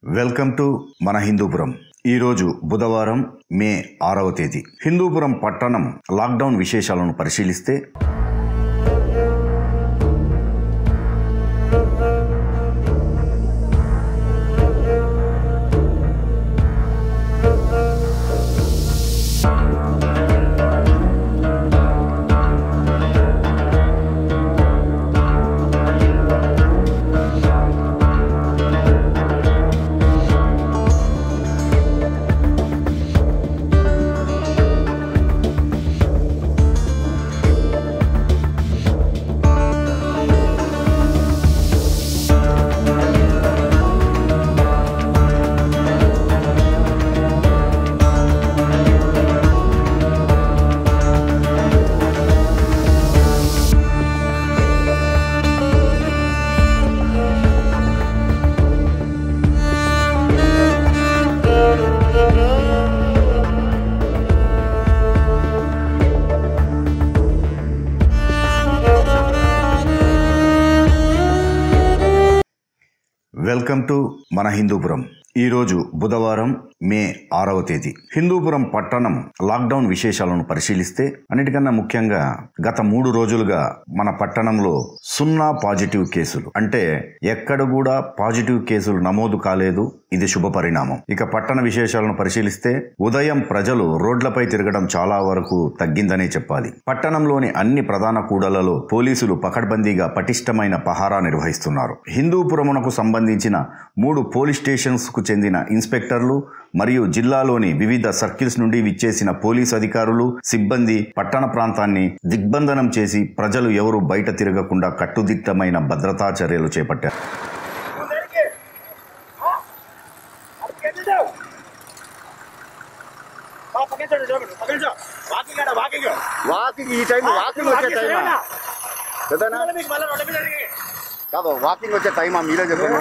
welcome to మన హిందూపురం ఈరోజు బుధవారం మే ఆరవ తేదీ హిందూపురం పట్టణం లాక్డౌన్ విశేషాలను పరిశీలిస్తే వెల్కమ్ టు మన హిందూపురం ఈరోజు బుధవారం మే ఆరవ తేదీ హిందూపురం పట్టణం లాక్డౌన్ విశేషాలను పరిశీలిస్తే అన్నిటికన్నా ముఖ్యంగా గత మూడు రోజులుగా మన పట్టణంలో సున్నా పాజిటివ్ కేసులు అంటే ఎక్కడ కూడా పాజిటివ్ కేసులు నమోదు కాలేదు ఇది శుభ పరిణామం ఇక పట్టణ విశేషాలను పరిశీలిస్తే ఉదయం ప్రజలు రోడ్లపై తిరగడం చాలా వరకు తగ్గిందనే చెప్పాలి పట్టణంలోని అన్ని ప్రధాన కూడలలో పోలీసులు పకడ్బందీగా పటిష్టమైన పహారా నిర్వహిస్తున్నారు హిందూపురమునకు సంబంధించిన మూడు పోలీస్ స్టేషన్స్ కు చెందిన ఇన్స్పెక్టర్లు మరియు జిల్లాలోని వివిధ సర్కిల్స్ నుండి విచ్చేసిన పోలీస్ అధికారులు సిబ్బంది పట్టణ ప్రాంతాన్ని దిగ్బంధనం చేసి ప్రజలు ఎవరు బయట తిరగకుండా కట్టుదిట్టమైన భద్రతా చర్యలు చేపట్టారు పకడించు వాకింగ్ ఆడ వాకింగ్ వాకింగ్ ఈ టైం వాకింగ్ వచ్చే టైమా పెద్దనా మీకు మళ్ళీ రెండు మీద కాదు వాకింగ్ వచ్చే టైమా మీరే చెప్పండి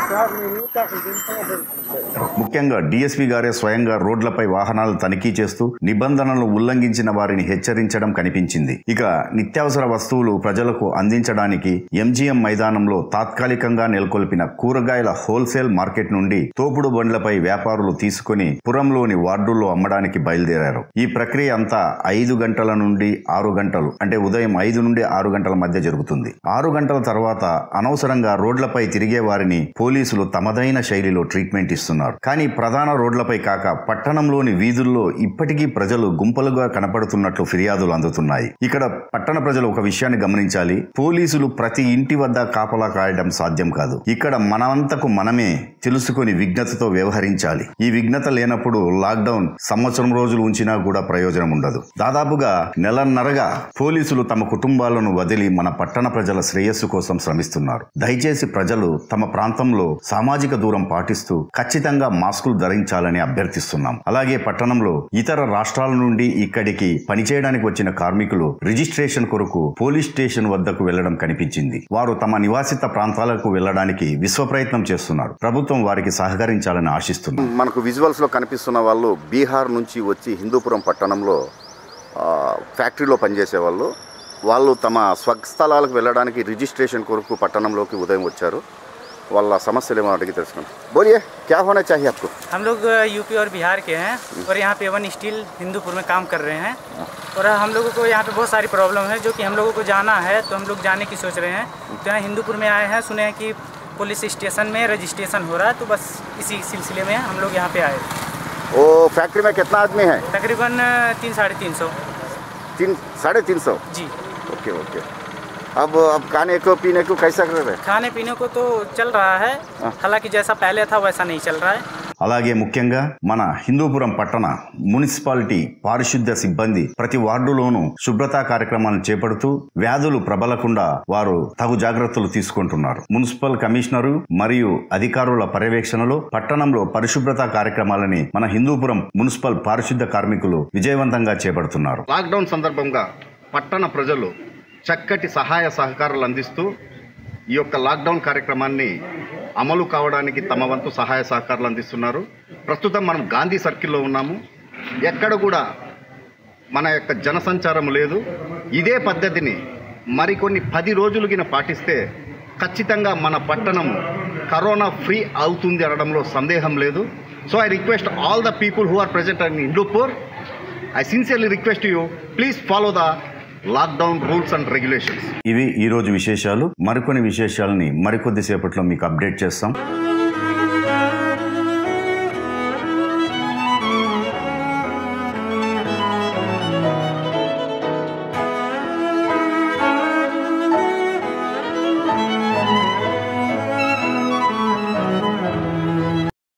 ముఖ్యంగా డీఎస్పీ గారే స్వయంగా రోడ్లపై వాహనాలు తనిఖీ చేస్తూ నిబంధనలు ఉల్లంఘించిన వారిని హెచ్చరించడం కనిపించింది ఇక నిత్యావసర వస్తువులు ప్రజలకు అందించడానికి ఎంజీఎం మైదానంలో తాత్కాలికంగా నెలకొల్పిన కూరగాయల హోల్సేల్ మార్కెట్ నుండి తోపుడు బండ్లపై వ్యాపారులు తీసుకుని పురంలోని వార్డుల్లో అమ్మడానికి బయలుదేరారు ఈ ప్రక్రియ అంతా ఐదు గంటల నుండి ఆరు గంటలు అంటే ఉదయం ఐదు నుండి ఆరు గంటల మధ్య జరుగుతుంది ఆరు గంటల తర్వాత అనవసరంగా రోడ్లపై తిరిగే వారిని పోలీసులు తమదైన శైలిలో ట్రీట్మెంట్ ఇస్తున్నారు కానీ ప్రధాన రోడ్లపై కాక పట్టణంలోని వీధుల్లో ఇప్పటికీ ప్రజలు గుంపలుగా కనపడుతున్నట్లు ఫిర్యాదులు అందుతున్నాయి ఇక్కడ పట్టణ ప్రజలు ఒక విషయాన్ని గమనించాలి పోలీసులు ప్రతి ఇంటి వద్ద కాపలా కాయడం సాధ్యం కాదు ఇక్కడ మనమంతకు మనమే తెలుసుకొని విఘ్నతతో వ్యవహరించాలి ఈ విఘ్నత లేనప్పుడు లాక్డౌన్ సంవత్సరం రోజులు ఉంచినా కూడా ప్రయోజనం ఉండదు దాదాపుగా నెలన్నరగా పోలీసులు తమ కుటుంబాలను వదిలి మన పట్టణ ప్రజల శ్రేయస్సు కోసం శ్రమిస్తున్నారు దయచేసి ప్రజలు తమ ప్రాంతంలో సామాజిక దూరం పాటిస్తూ ఖచ్చితంగా మాస్కులు ధరించాలని అభ్యర్థిస్తున్నాం అలాగే పట్టణంలో ఇతర రాష్ట్రాల నుండి ఇక్కడికి పనిచేయడానికి వచ్చిన కార్మికులు రిజిస్ట్రేషన్ కొరకు పోలీస్ స్టేషన్ వద్దకు వెళ్లడం కనిపించింది వారు తమ నివాసిత ప్రాంతాలకు వెళ్లడానికి విశ్వ ప్రయత్నం చేస్తున్నారు ప్రభుత్వం వారికి సహకరించాలని ఆశిస్తున్నాం మనకు విజువల్స్ లో కనిపిస్తున్న వాళ్ళు బీహార్ నుంచి వచ్చి హిందూపురం పట్టణంలో ఆ, ఫ్యాక్టరీలో పనిచేసే వాళ్ళు వాళ్ళు తమ స్వస్థలాలకు వెళ్ళడానికి రిజిస్ట్రేషన్ కొరకు పట్టణంలోకి ఉదయం వచ్చారు వాళ్ళ సమస్యలు ఏమో అడిగి తెలుసుకుంటాం బోలియే క్యా హోనా చాహిए आपको हम लोग यूपी और बिहार के हैं और यहाँ पे वन स्टील हिंदूपुर में काम कर रहे हैं और हम लोगों को यहाँ पे बहुत सारी प्रॉब्लम है जो कि हम लोगों को जाना है तो हम लोग जाने की सोच रहे हैं तो यहाँ हिंदूपुर में आए हैं सुने हैं कि पुलिस स्टेशन में रजिस्ट्रेशन हो रहा है तो बस इसी सिलसिले में हम लोग यहाँ पे आए वो फैक्ट्री में कितना आदमी है तकरीबन तीन साढ़े तीन सौ तीन साढ़े तीन सौ जी ओके ओके अब अब खाने को पीने को कैसा कर रहे हैं खाने पीने को तो चल रहा है हालांकि जैसा पहले था वैसा नहीं चल रहा है అలాగే ముఖ్యంగా మన హిందూపురం పట్టణ మున్సిపాలిటీ పారిశుద్ధ్య సిబ్బంది ప్రతి వార్డులోనూ శుభ్రతా కార్యక్రమాలను చేపడుతూ వ్యాధులు ప్రబలకుండా వారు తగు జాగ్రత్తలు తీసుకుంటున్నారు మున్సిపల్ కమిషనరు మరియు అధికారుల పర్యవేక్షణలో పట్టణంలో పరిశుభ్రతా కార్యక్రమాలని మన హిందూపురం మున్సిపల్ పారిశుద్ధ్య కార్మికులు విజయవంతంగా చేపడుతున్నారు లాక్డౌన్ సందర్భంగా పట్టణ ప్రజలు చక్కటి సహాయ సహకారాలు అందిస్తూ ఈ యొక్క లాక్డౌన్ కార్యక్రమాన్ని అమలు కావడానికి తమ వంతు సహాయ సహకారాలు అందిస్తున్నారు ప్రస్తుతం మనం గాంధీ సర్కిల్లో ఉన్నాము ఎక్కడ కూడా మన యొక్క జనసంచారం లేదు ఇదే పద్ధతిని మరికొన్ని పది రోజులు గిన పాటిస్తే ఖచ్చితంగా మన పట్టణము కరోనా ఫ్రీ అవుతుంది అనడంలో సందేహం లేదు so I request all the people who are present in Hindupur I sincerely request you please follow the lockdown rules and regulations ఇవి ఈ రోజు విశేషాలు మరికొన్ని విశేషాలని మరికొద్ది సేపట్లో మీకు అప్డేట్ చేస్తాం